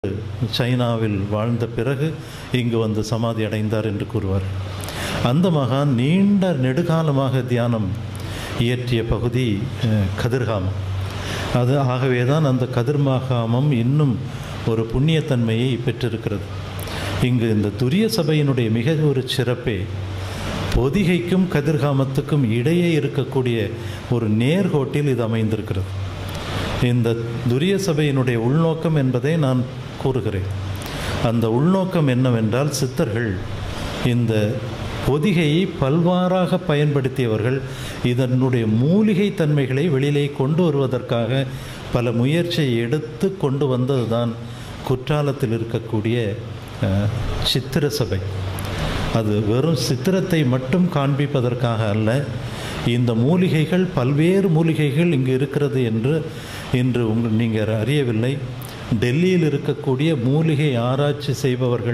சைனாவில் வாழ்ந்த பிறகு இங்கு வந்து சமாதி அடைந்தார் என்று கூறுவார் அந்த மகான் நீண்ட நெடுகாலமாக தியானம் இயற்றிய பகுதி அஹ், கதிர்காமம் அது ஆகவே தான் அந்த கதிர்மாகாமம் இன்னும் ஒரு புண்ணியத்தன்மையை பெற்றிருக்கிறது இங்கு இந்த துரிய சபையினுடைய மிக ஒரு சிறப்பே பொதிகைக்கும் கதிர்காமத்துக்கும் இடையே இருக்கக்கூடிய ஒரு நேர்கோட்டில் இது அமைந்திருக்கிறது இந்த துரிய சபையினுடைய உள்நோக்கம் என்பதை நான் கூறுகிறேன் அந்த உள்நோக்கம் என்னவென்றால் சித்தர்கள் இந்த பொதிகையை பல்வாறாக பயன்படுத்தியவர்கள் இதனுடைய மூலிகை தன்மைகளை வெளியிலே கொண்டு வருவதற்காக பல முயற்சியை எடுத்து கொண்டு வந்ததுதான் குற்றாலத்தில் இருக்கக்கூடிய அஹ், சித்திர சபை அது வெறும் சித்திரத்தை மட்டும் காண்பிப்பதற்காக அல்ல இந்த மூலிகைகள் பல்வேறு மூலிகைகள் இங்கு இருக்கிறது என்று இன்று உங்கள் நீங்கள் அறியவில்லை டெல்லியில் இருக்கக்கூடிய மூலிகை ஆராய்ச்சி செய்பவர்கள்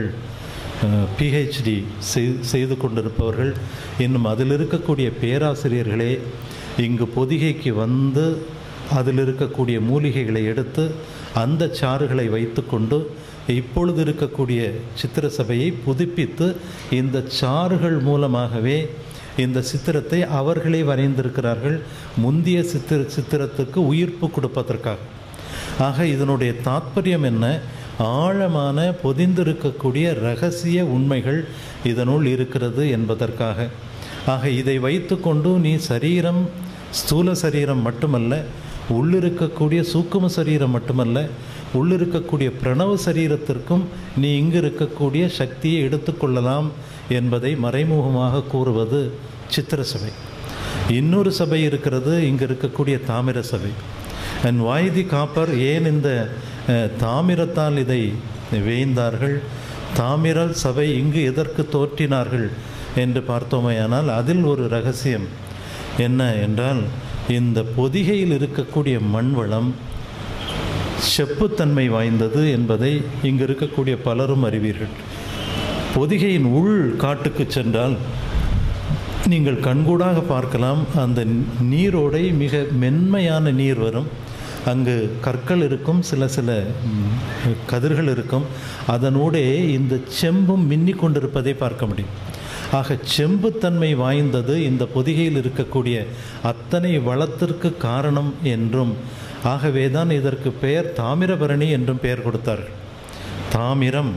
பிஹெச்டி செய்து கொண்டிருப்பவர்கள் இன்னும் அதில் இருக்கக்கூடிய பேராசிரியர்களே இங்கு பொதிகைக்கு வந்து அதில் இருக்கக்கூடிய மூலிகைகளை எடுத்து அந்த சாறுகளை வைத்துக்கொண்டு இப்பொழுது இருக்கக்கூடிய சித்திர சபையை புதுப்பித்து இந்த சாறுகள் மூலமாகவே இந்த சித்திரத்தை அவர்களே வரைந்திருக்கிறார்கள் முந்திய சித்திர சித்திரத்துக்கு உயிர்ப்பு கொடுப்பதற்காக ஆக இதனுடைய தாத்பரியம் என்ன ஆழமான பொதிந்திருக்கக்கூடிய ரகசிய உண்மைகள் இதனுள் இருக்கிறது என்பதற்காக ஆக இதை வைத்துக்கொண்டு நீ சரீரம் ஸ்தூல சரீரம் மட்டுமல்ல உள்ளிருக்கக்கூடிய சூக்கும சரீரம் மட்டுமல்ல உள்ளிருக்கக்கூடிய பிரணவ சரீரத்திற்கும் நீ இங்கு இருக்கக்கூடிய சக்தியை எடுத்துக்கொள்ளலாம் என்பதை மறைமுகமாக கூறுவது சித்திர சபை இன்னொரு சபை இருக்கிறது இங்கு இருக்கக்கூடிய தாமிர சபை அண்ட் வாய்தி காப்பர் ஏன் இந்த அஹ், தாமிரத்தால் இதை வேய்ந்தார்கள் தாமிர சபை இங்கு எதற்கு தோற்றினார்கள் என்று பார்த்தோமேயானால் அதில் ஒரு ரகசியம் என்ன என்றால் இந்த பொதிகையில் இருக்கக்கூடிய மண்வளம் செப்புத்தன்மை வாய்ந்தது என்பதை இங்கு இருக்கக்கூடிய பலரும் அறிவீர்கள் பொதிகையின் உள் காட்டுக்கு சென்றால் நீங்கள் கண்கூடாக பார்க்கலாம் அந்த நீரோடை மிக மென்மையான நீர் வரும் அங்கு கற்கள் இருக்கும் சில சில ம், கதிர்கள் இருக்கும் அதனூடே இந்த செம்பும் மின்னிக் கொண்டிருப்பதை பார்க்க முடியும் ஆக செம்புத்தன்மை வாய்ந்தது இந்த பொதிகையில் இருக்கக்கூடிய அத்தனை வளத்திற்கு காரணம் என்றும் ஆகவே தான் இதற்கு பெயர் தாமிரபரணி என்றும் பெயர் கொடுத்தார்கள் தாமிரம்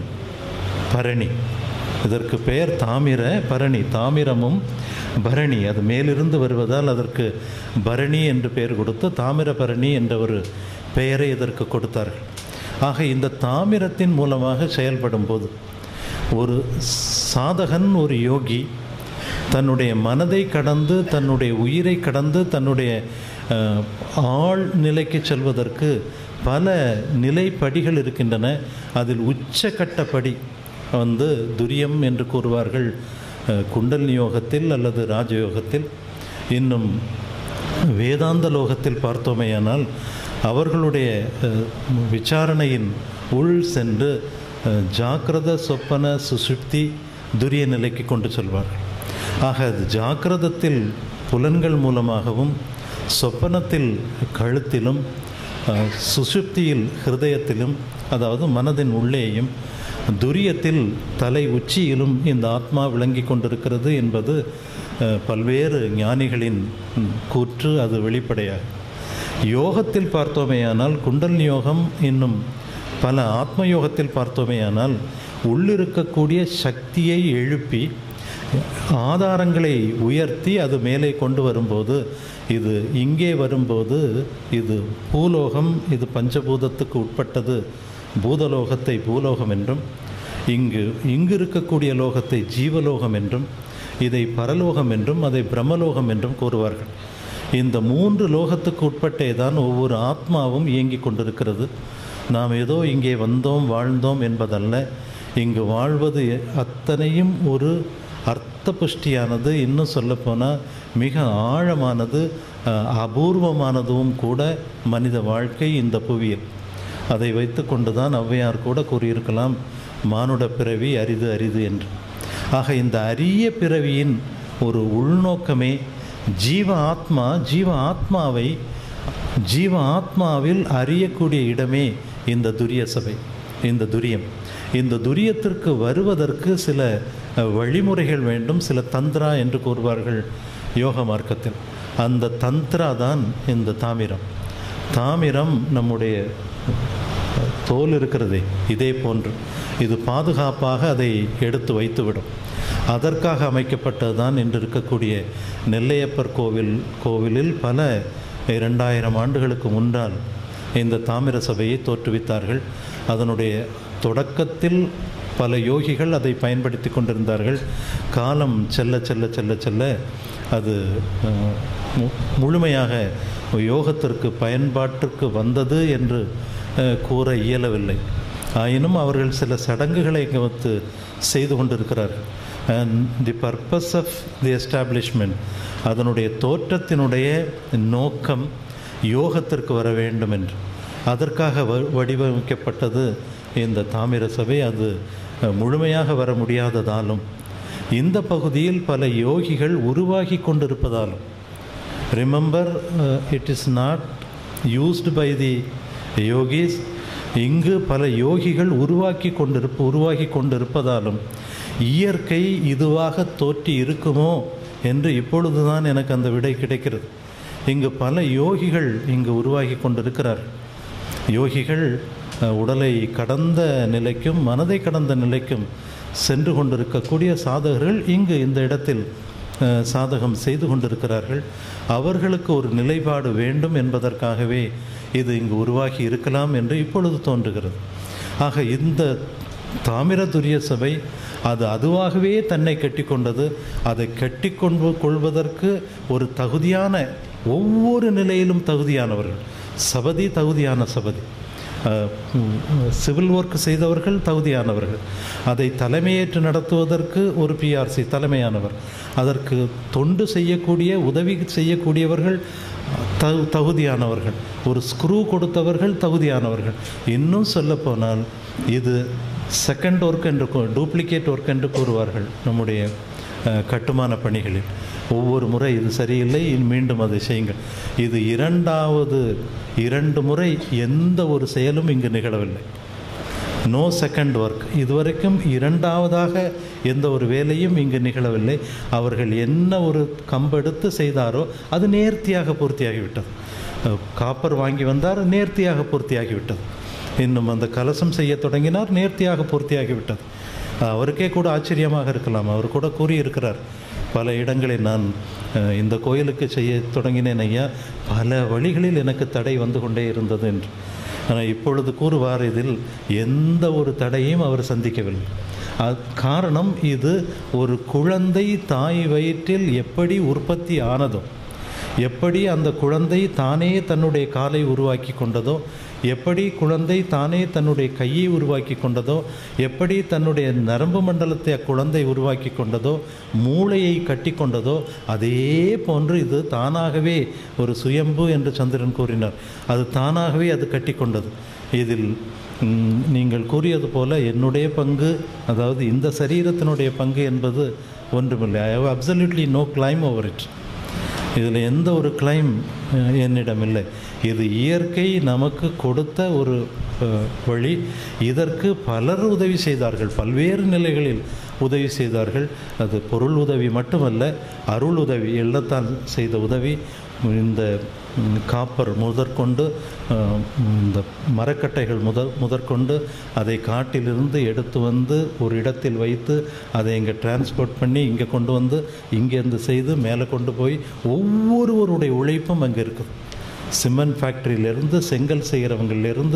பரணி இதற்கு பெயர் தாமிர பரணி தாமிரமும் பரணி அது மேலிருந்து வருவதால் அதற்கு பரணி என்று பெயர் கொடுத்து தாமிரபரணி என்ற ஒரு பெயரை இதற்கு கொடுத்தார்கள் ஆக இந்த தாமிரத்தின் மூலமாக செயல்படும் போது ஒரு சாதகன் ஒரு யோகி தன்னுடைய மனதை கடந்து தன்னுடைய உயிரை கடந்து தன்னுடைய அஹ், ஆழ் நிலைக்கு செல்வதற்கு பல நிலைப்படிகள் இருக்கின்றன அதில் உச்சக்கட்ட படி வந்து துரியம் என்று கூறுவார்கள் அஹ், குண்டலினி யோகத்தில் அல்லது ராஜயோகத்தில் இன்னும் வேதாந்த லோகத்தில் பார்த்தோமேயானால் அவர்களுடைய அஹ், விசாரணையின் உள் சென்று அஹ், ஜாக்கிரத சொப்பன சுசுப்தி துரிய நிலைக்கு கொண்டு செல்வார்கள் ஆக அது ஜாக்கிரதத்தில் புலன்கள் மூலமாகவும் சொப்பனத்தில் கழுத்திலும் அஹ், சுசுப்தியில் ஹிருதயத்திலும் அதாவது மனதின் உள்ளேயும் துரியத்தில் தலை உச்சியிலும் இந்த ஆத்மா விளங்கி கொண்டிருக்கிறது என்பது அஹ், பல்வேறு ஞானிகளின் ம், கூற்று அது வெளிப்படையாகும் யோகத்தில் பார்த்தோமேயானால் குண்டல் யோகம் இன்னும் பல ஆத்ம யோகத்தில் பார்த்தோமேயானால் உள்ளிருக்கக்கூடிய சக்தியை எழுப்பி ஆதாரங்களை உயர்த்தி அது மேலே கொண்டு வரும்போது இது இங்கே வரும்போது இது பூலோகம் இது பஞ்சபூதத்துக்கு உட்பட்டது பூதலோகத்தை பூலோகம் என்றும் இங்கு இங்கு இருக்கக்கூடிய லோகத்தை ஜீவலோகம் என்றும் இதை பரலோகம் என்றும் அதை பிரம்மலோகம் என்றும் கூறுவார்கள் இந்த மூன்று லோகத்துக்கு உட்பட்டே தான் ஒவ்வொரு ஆத்மாவும் இயங்கிக் கொண்டிருக்கிறது நாம் ஏதோ இங்கே வந்தோம் வாழ்ந்தோம் என்பதல்ல இங்கு வாழ்வது அத்தனையும் ஒரு அர்த்த புஷ்டியானது இன்னும் சொல்லப்போனால் மிக ஆழமானது அஹ், அபூர்வமானதும் கூட மனித வாழ்க்கை இந்த புவியில் அதை வைத்து கொண்டு தான் ஔவையார் கூட கூறியிருக்கலாம் மானுட பிறவி அரிது அரிது என்று ஆக இந்த அரிய பிறவியின் ஒரு உள்நோக்கமே ஜீவ ஆத்மா ஜீவ ஆத்மாவை ஜீவ ஆத்மாவில் அறியக்கூடிய இடமே இந்த துரிய சபை இந்த துரியம் இந்த துரியத்திற்கு வருவதற்கு சில அஹ், வழிமுறைகள் வேண்டும் சில தந்திரா என்று கூறுவார்கள் யோக மார்க்கத்தில் அந்த தந்திரா தான் இந்த தாமிரம் தாமிரம் நம்முடைய தோல் இருக்கிறதே இதே போன்று இது பாதுகாப்பாக அதை எடுத்து வைத்துவிடும் அதற்காக அமைக்கப்பட்டது தான் இன்று இருக்கக்கூடிய நெல்லையப்பர் கோவில் கோவிலில் பல இரண்டாயிரம் ஆண்டுகளுக்கு முன்னால் இந்த தாமிர சபையை தோற்றுவித்தார்கள் அதனுடைய தொடக்கத்தில் பல யோகிகள் அதை பயன்படுத்தி கொண்டிருந்தார்கள் காலம் செல்ல செல்ல செல்ல செல்ல அது அஹ், மு- முழுமையாக யோகத்திற்கு பயன்பாட்டிற்கு வந்தது என்று அஹ், கூற இயலவில்லை ஆயினும் அவர்கள் சில சடங்குகளை இங்கே வந்து செய்து கொண்டிருக்கிறார்கள் and the purpose of the establishment அதனுடைய தோற்றத்தினுடைய நோக்கம் யோகத்திற்கு வர வேண்டும் என்று அதற்காக வ வடிவமைக்கப்பட்டது இந்த தாமிர சபை அது அஹ், முழுமையாக வர முடியாததாலும் இந்த பகுதியில் பல யோகிகள் உருவாகி கொண்டிருப்பதாலும் remember it is not used by the yogis இங்கு பல யோகிகள் உருவாக்கி கொண்டிருப்ப உருவாகி கொண்டிருப்பதாலும் இயற்கை இதுவாக தோற்றி இருக்குமோ என்று இப்பொழுதுதான் எனக்கு அந்த விடை கிடைக்கிறது இங்கு பல யோகிகள் இங்கு உருவாகி கொண்டிருக்கிறார்கள் யோகிகள் அஹ், உடலை கடந்த நிலைக்கும் மனதை கடந்த நிலைக்கும் சென்று கொண்டிருக்கக்கூடிய சாதகர்கள் இங்கு இந்த இடத்தில் அஹ், சாதகம் செய்து கொண்டிருக்கிறார்கள் அவர்களுக்கு ஒரு நிலைப்பாடு வேண்டும் என்பதற்காகவே இது இங்கு உருவாகி இருக்கலாம் என்று இப்பொழுது தோன்றுகிறது ஆக இந்த தாமிர துரிய சபை அது அதுவாகவே தன்னை கட்டிக்கொண்டது அதை கட்டிக்கொண்டு கொள்வதற்கு ஒரு தகுதியான ஒவ்வொரு நிலையிலும் தகுதியானவர்கள் சபதி தகுதியான சபதி சிவில் ஒர்க் செய்தவர்கள் தகுதியானவர்கள் அதை தலைமையேற்று நடத்துவதற்கு ஒரு பிஆர்சி தலைமையானவர் அதற்கு தொண்டு செய்யக்கூடிய உதவி செய்யக்கூடியவர்கள் தகு தகுதியானவர்கள் ஒரு ஸ்க்ரூ கொடுத்தவர்கள் தகுதியானவர்கள் இன்னும் சொல்லப்போனால் இது செகண்ட் ஒர்க் என்று டூப்ளிகேட் ஒர்க் என்று கூறுவார்கள் நம்முடைய அஹ், கட்டுமான பணிகளில் ஒவ்வொரு முறை இது சரியில்லை இனி மீண்டும் அதை செய்யுங்கள் இது இரண்டாவது இரண்டு முறை எந்த ஒரு செயலும் இங்கு நிகழவில்லை நோ செகண்ட் ஒர்க் இதுவரைக்கும் இரண்டாவதாக எந்த ஒரு வேலையும் இங்கு நிகழவில்லை அவர்கள் என்ன ஒரு கம்பெடுத்து செய்தாரோ அது நேர்த்தியாக பூர்த்தியாகிவிட்டது அஹ், காப்பர் வாங்கி வந்தார் நேர்த்தியாக பூர்த்தியாகிவிட்டது இன்னும் அந்த கலசம் செய்ய தொடங்கினார் நேர்த்தியாக பூர்த்தியாகிவிட்டது அவருக்கே கூட ஆச்சரியமாக இருக்கலாம் அவர் கூட கூறியிருக்கிறார் பல இடங்களில் நான் அஹ், இந்த கோயிலுக்கு செய்ய தொடங்கினேன் ஐயா பல வழிகளில் எனக்கு தடை வந்து கொண்டே இருந்தது என்று ஆனால் இப்பொழுது கூறுவார் இதில் எந்த ஒரு தடையும் அவர் சந்திக்கவில்லை அ- காரணம் இது ஒரு குழந்தை தாய் வயிற்றில் எப்படி உற்பத்தி ஆனதோ எப்படி அந்த குழந்தை தானே தன்னுடைய காலை உருவாக்கி கொண்டதோ எப்படி குழந்தை தானே தன்னுடைய கையை உருவாக்கி கொண்டதோ எப்படி தன்னுடைய நரம்பு மண்டலத்தை அக்குழந்தை உருவாக்கி கொண்டதோ மூளையை கட்டி கொண்டதோ அதே போன்று இது தானாகவே ஒரு சுயம்பு என்று சந்திரன் கூறினார் அது தானாகவே அது கட்டி கொண்டது இதில் ம், நீங்கள் கூறியது போல என்னுடைய பங்கு அதாவது இந்த சரீரத்தினுடைய பங்கு என்பது ஒன்றுமில்லை I have absolutely no claim over it இதில் எந்த ஒரு கிளைம் என்னிடம் இல்லை இது இயற்கை நமக்கு கொடுத்த ஒரு அஹ், வழி இதற்கு பலர் உதவி செய்தார்கள் பல்வேறு நிலைகளில் உதவி செய்தார்கள் அது பொருள் உதவி மட்டுமல்ல அருள் உதவி எள்ளத்தால் செய்த உதவி இந்த ம், காப்பர் முதற்கொண்டு அஹ், இந்த மரக்கட்டைகள் முதற் முதற்கொண்டு அதை காட்டிலிருந்து எடுத்து வந்து ஒரு இடத்தில் வைத்து அதை இங்கே டிரான்ஸ்போர்ட் பண்ணி இங்கே கொண்டு வந்து இங்கேருந்து செய்து மேலே கொண்டு போய் ஒவ்வொருவருடைய உழைப்பும் அங்கே இருக்குது சிமெண்ட் ஃபேக்ட்ரியிலேருந்து செங்கல் செய்கிறவங்களிலிருந்து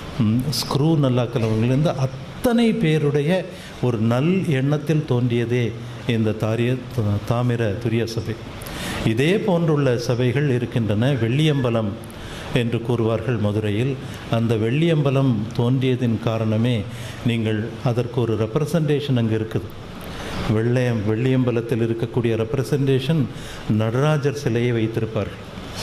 ஸ்க்ரூ நல்லாக்கிறவங்களிலிருந்து அத்தனை பேருடைய ஒரு நல் எண்ணத்தில் தோன்றியதே இந்த தாரிய தாமிர துரிய சபை இதே போன்றுள்ள சபைகள் இருக்கின்றன வெள்ளியம்பலம் என்று கூறுவார்கள் மதுரையில் அந்த வெள்ளியம்பலம் தோன்றியதின் காரணமே நீங்கள் அதற்கு ஒரு ரெப்ரசன்டேஷன் அங்கே இருக்குது வெள்ளையம் வெள்ளியம்பலத்தில் இருக்கக்கூடிய ரெப்ரசன்டேஷன் நடராஜர் சிலையை வைத்திருப்பார்கள்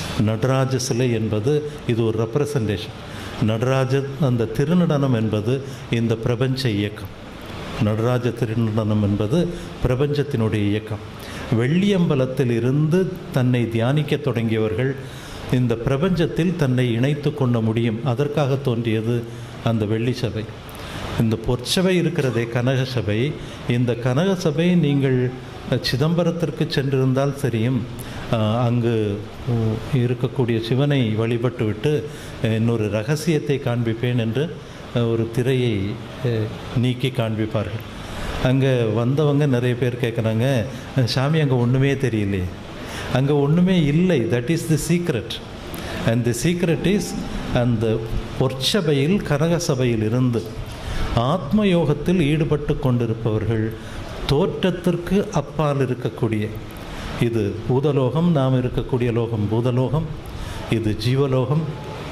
நடராஜ சிலை என்பது இது ஒரு ரெப்ரசன்டேஷன் நடராஜர் அந்த திருநடனம் என்பது இந்த பிரபஞ்ச இயக்கம் நடராஜ திருநடனம் என்பது பிரபஞ்சத்தினுடைய இயக்கம் வெள்ளியம்பலத்தில் இருந்து தன்னை தியானிக்க தொடங்கியவர்கள் இந்த பிரபஞ்சத்தில் தன்னை இணைத்து கொள்ள முடியும் அதற்காக தோன்றியது அந்த வெள்ளி சபை இந்த பொற்சபை இருக்கிறதே கனக சபை இந்த கனக சபை நீங்கள் சிதம்பரத்திற்கு சென்றிருந்தால் தெரியும் அஹ், அங்கு உ- இருக்கக்கூடிய சிவனை வழிபட்டு விட்டு இன்னொரு ரகசியத்தை காண்பிப்பேன் என்று அஹ், ஒரு திரையை அஹ், நீக்கி காண்பிப்பார்கள் அங்கே வந்தவங்க நிறைய பேர் கேட்குறாங்க சாமி அங்கே ஒன்றுமே தெரியலையே அங்கே ஒன்றுமே இல்லை that is the secret and the secret is அந்த பொற்சபையில் கனக சபையில் இருந்து ஆத்ம யோகத்தில் ஈடுபட்டு கொண்டிருப்பவர்கள் தோற்றத்திற்கு அப்பால் இருக்கக்கூடிய இது பூதலோகம் நாம் இருக்கக்கூடிய லோகம் பூதலோகம் இது ஜீவலோகம்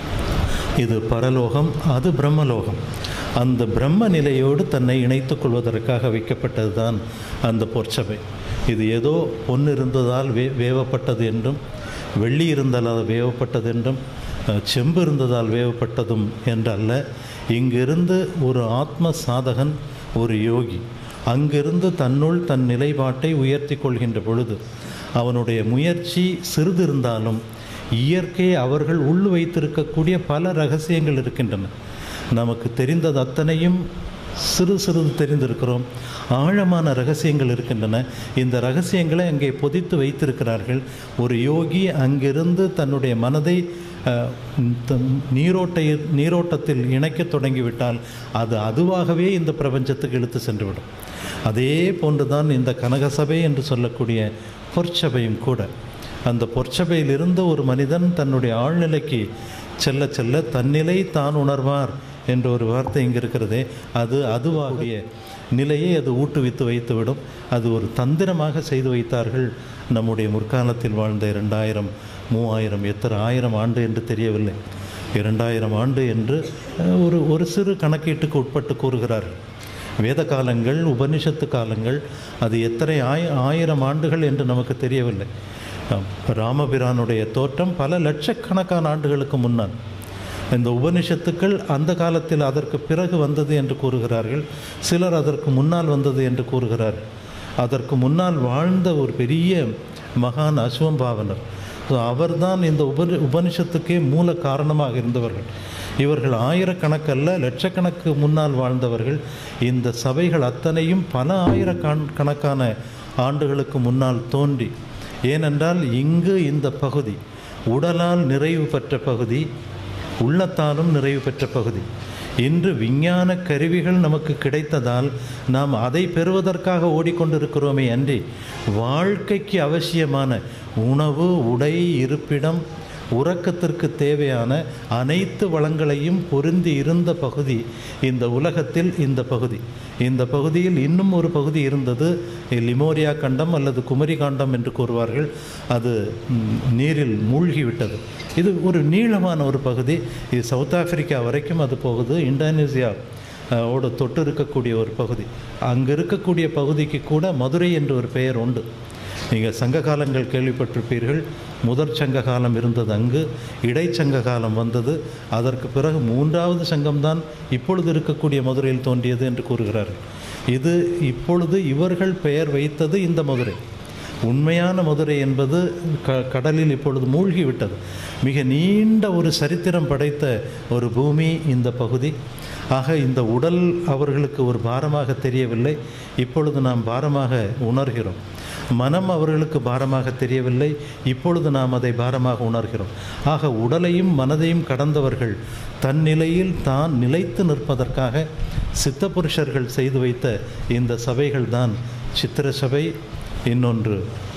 இது பரலோகம் அது பிரம்மலோகம் அந்த பிரம்ம நிலையோடு தன்னை இணைத்துக் கொள்வதற்காக வைக்கப்பட்டது தான் அந்த பொற்சபை இது ஏதோ பொன் இருந்ததால் வே வேவப்பட்டது என்றும் வெள்ளி இருந்ததால் வேவப்பட்டது என்றும் அஹ், செம்பு இருந்ததால் வேவப்பட்டதும் என்றல்ல இங்கிருந்து ஒரு ஆத்ம சாதகன் ஒரு யோகி அங்கிருந்து தன்னுள் தன் நிலைப்பாட்டை உயர்த்தி கொள்கின்ற பொழுது அவனுடைய முயற்சி சிறிது இருந்தாலும் இயற்கை அவர்கள் உள் வைத்திருக்கக்கூடிய பல ரகசியங்கள் இருக்கின்றன நமக்கு தெரிந்தது அத்தனையும் சிறு சிறிது தெரிந்திருக்கிறோம் ஆழமான ரகசியங்கள் இருக்கின்றன இந்த ரகசியங்களை அங்கே பொதித்து வைத்திருக்கிறார்கள் ஒரு யோகி அங்கிருந்து தன்னுடைய மனதை அஹ், த- நீரோட்டை நீரோட்டத்தில் இணைக்கத் தொடங்கிவிட்டால் அது அதுவாகவே இந்த பிரபஞ்சத்துக்கு இழுத்து சென்றுவிடும் அதே போன்றுதான் இந்த கனகசபை என்று சொல்லக்கூடிய பொற்சபையும் கூட அந்த பொற்சபையிலிருந்து ஒரு மனிதன் தன்னுடைய ஆழ்நிலைக்கு செல்ல செல்ல தன்னிலை தான் உணர்வார் என்ற ஒரு வார்த்தை இங்கே இருக்கிறதே அது அதுவாகிய நிலையை அது ஊட்டுவித்து வைத்துவிடும் அது ஒரு தந்திரமாக செய்து வைத்தார்கள் நம்முடைய முற்காலத்தில் வாழ்ந்த இரண்டாயிரம் மூவாயிரம் எத்தனை ஆயிரம் ஆண்டு என்று தெரியவில்லை இரண்டாயிரம் ஆண்டு என்று அஹ், ஒரு ஒரு சிறு கணக்கீட்டுக்கு உட்பட்டு கூறுகிறார்கள் வேத காலங்கள் உபனிஷத்து காலங்கள் அது எத்தனை ஆய ஆயிரம் ஆண்டுகள் என்று நமக்கு தெரியவில்லை ஆம், ராமபிரானுடைய தோற்றம் பல லட்சக்கணக்கான ஆண்டுகளுக்கு முன்னால் இந்த உபனிஷத்துக்கள் அந்த காலத்தில் அதற்கு பிறகு வந்தது என்று கூறுகிறார்கள் சிலர் அதற்கு முன்னால் வந்தது என்று கூறுகிறார்கள் அதற்கு முன்னால் வாழ்ந்த ஒரு பெரிய மகான் அஸ்வம்பாவனர் ஸோ அவர்தான் இந்த உப உபனிஷத்துக்கே மூல காரணமாக இருந்தவர்கள் இவர்கள் ஆயிரக்கணக்கல்ல லட்சக்கணக்கு முன்னால் வாழ்ந்தவர்கள் இந்த சபைகள் அத்தனையும் பல ஆயிரக்கண கணக்கான ஆண்டுகளுக்கு முன்னால் தோன்றி ஏனென்றால் இங்கு இந்த பகுதி உடலால் நிறைவு பெற்ற பகுதி உள்ளத்தாலும் நிறைவு பெற்ற பகுதி இன்று விஞ்ஞான கருவிகள் நமக்கு கிடைத்ததால் நாம் அதை பெறுவதற்காக ஓடிக்கொண்டிருக்கிறோமே அன்றி வாழ்க்கைக்கு அவசியமான உணவு உடை இருப்பிடம் உறக்கத்திற்கு தேவையான அனைத்து வளங்களையும் பொருந்தி இருந்த பகுதி இந்த உலகத்தில் இந்த பகுதி இந்த பகுதியில் இன்னும் ஒரு பகுதி இருந்தது லிமோரியா கண்டம் அல்லது குமரி காண்டம் என்று கூறுவார்கள் அது ம், நீரில் மூழ்கிவிட்டது இது ஒரு நீளமான ஒரு பகுதி இது சவுத் ஆப்பிரிக்கா வரைக்கும் அது போகுது இந்தோனேசியா அஹ், ஓட தொட்டு இருக்கக்கூடிய ஒரு பகுதி அங்கே இருக்கக்கூடிய பகுதிக்கு கூட மதுரை என்று ஒரு பெயர் உண்டு நீங்கள் சங்க காலங்கள் கேள்விப்பட்டிருப்பீர்கள் முதற் சங்க காலம் இருந்தது அங்கு இடைச்சங்க காலம் வந்தது அதற்கு பிறகு மூன்றாவது சங்கம்தான் இப்பொழுது இருக்கக்கூடிய மதுரையில் தோன்றியது என்று கூறுகிறார்கள் இது இப்பொழுது இவர்கள் பெயர் வைத்தது இந்த மதுரை உண்மையான மதுரை என்பது க கடலில் இப்பொழுது மூழ்கிவிட்டது மிக நீண்ட ஒரு சரித்திரம் படைத்த ஒரு பூமி இந்த பகுதி ஆக இந்த உடல் அவர்களுக்கு ஒரு பாரமாக தெரியவில்லை இப்பொழுது நாம் பாரமாக உணர்கிறோம் மனம் அவர்களுக்கு பாரமாக தெரியவில்லை இப்பொழுது நாம் அதை பாரமாக உணர்கிறோம் ஆக உடலையும் மனதையும் கடந்தவர்கள் தன் நிலையில் தான் நிலைத்து நிற்பதற்காக சித்த புருஷர்கள் செய்து வைத்த இந்த சபைகள் தான் சித்திர சபை இன்னொன்று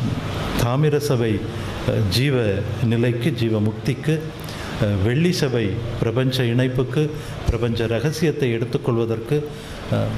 தாமிர சபை அஹ், ஜீவ நிலைக்கு ஜீவ முக்திக்கு அஹ், வெள்ளி சபை பிரபஞ்ச இணைப்புக்கு பிரபஞ்ச ரகசியத்தை எடுத்துக்கொள்வதற்கு அஹ்,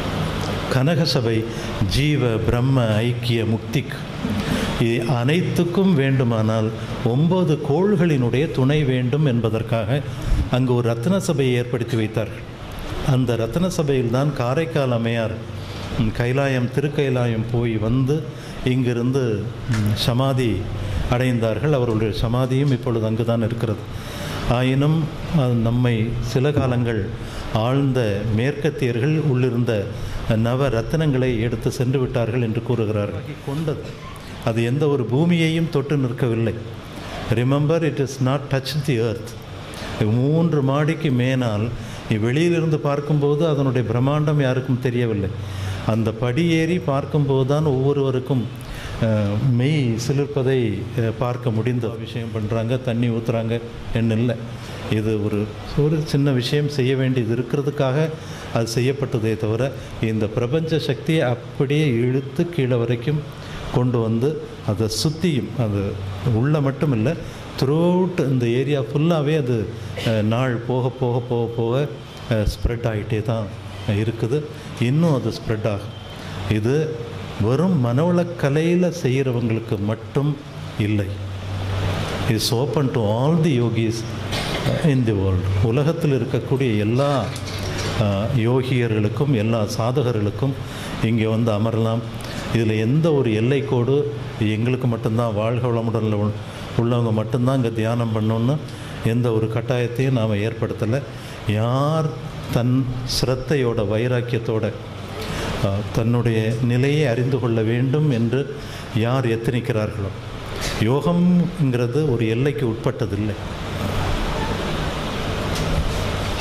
கனக சபை ஜீவ பிரம்ம ஐக்கிய முக்திக்கு இது அனைத்துக்கும் வேண்டுமானால் ஒன்பது கோள்களினுடைய துணை வேண்டும் என்பதற்காக அங்கு ஒரு ரத்ன சபையை ஏற்படுத்தி வைத்தார்கள் அந்த ரத்ன சபையில்தான் காரைக்கால் அம்மையார் ம், கைலாயம் திருக்கைலாயம் போய் வந்து இங்கிருந்து ம், சமாதி அடைந்தார்கள் அவர்களுடைய சமாதியும் இப்பொழுது அங்கு தான் இருக்கிறது ஆயினும் அது நம்மை சில காலங்கள் ஆழ்ந்த மேற்கத்தியர்கள் உள்ளிருந்த நவ ரத்தினங்களை எடுத்து சென்று விட்டார்கள் என்று கூறுகிறார்கள் கொண்டது அது எந்த ஒரு பூமியையும் தொட்டு நிற்கவில்லை remember it is not touch the earth மூன்று மாடிக்கு மேனால் நீ வெளியிலிருந்து பார்க்கும்போது அதனுடைய பிரம்மாண்டம் யாருக்கும் தெரியவில்லை அந்த படி ஏறி பார்க்கும்போது தான் ஒவ்வொருவருக்கும் அஹ், மெய் சிலிர்ப்பதை அஹ், பார்க்க முடிந்த விஷயம் பண்ணுறாங்க தண்ணி ஊற்றுறாங்க என்ன இல்லை இது ஒரு ஒரு சின்ன விஷயம் செய்ய வேண்டியது இருக்கிறதுக்காக அது செய்யப்பட்டதே தவிர இந்த பிரபஞ்ச சக்தியை அப்படியே இழுத்து கீழே வரைக்கும் கொண்டு வந்து அதை சுற்றியும் அது உள்ள மட்டும் இல்லை த்ரூஅவுட் இந்த ஏரியா ஃபுல்லாகவே அது அஹ், நாள் போக போக போக போக ஸ்ப்ரெட் ஆகிட்டே தான் இருக்குது இன்னும் அது ஸ்ப்ரெட் ஆகும் இது வெறும் மனவளக்கலையில் செய்கிறவங்களுக்கு மட்டும் இல்லை is open to all the yogis in the world உலகத்தில் இருக்கக்கூடிய எல்லா அஹ், யோகியர்களுக்கும் எல்லா சாதகர்களுக்கும் இங்கே வந்து அமரலாம் இதில் எந்த ஒரு எல்லைக்கோடு எங்களுக்கு மட்டும்தான் வாழ்க வளமுடனில் உள்- உள்ளவங்க மட்டும்தான் இங்கே தியானம் பண்ணணுன்னு எந்த ஒரு கட்டாயத்தையும் நாம் ஏற்படுத்தலை யார் தன் சிரத்தையோட வைராக்கியத்தோட அஹ், தன்னுடைய நிலையை அறிந்து கொள்ள வேண்டும் என்று யார் எத்தனிக்கிறார்களோ யோகம்ங்கிறது ஒரு எல்லைக்கு உட்பட்டதில்லை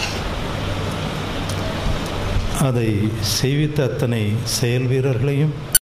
அதை செய்வித்த அத்தனை செயல் வீரர்களையும்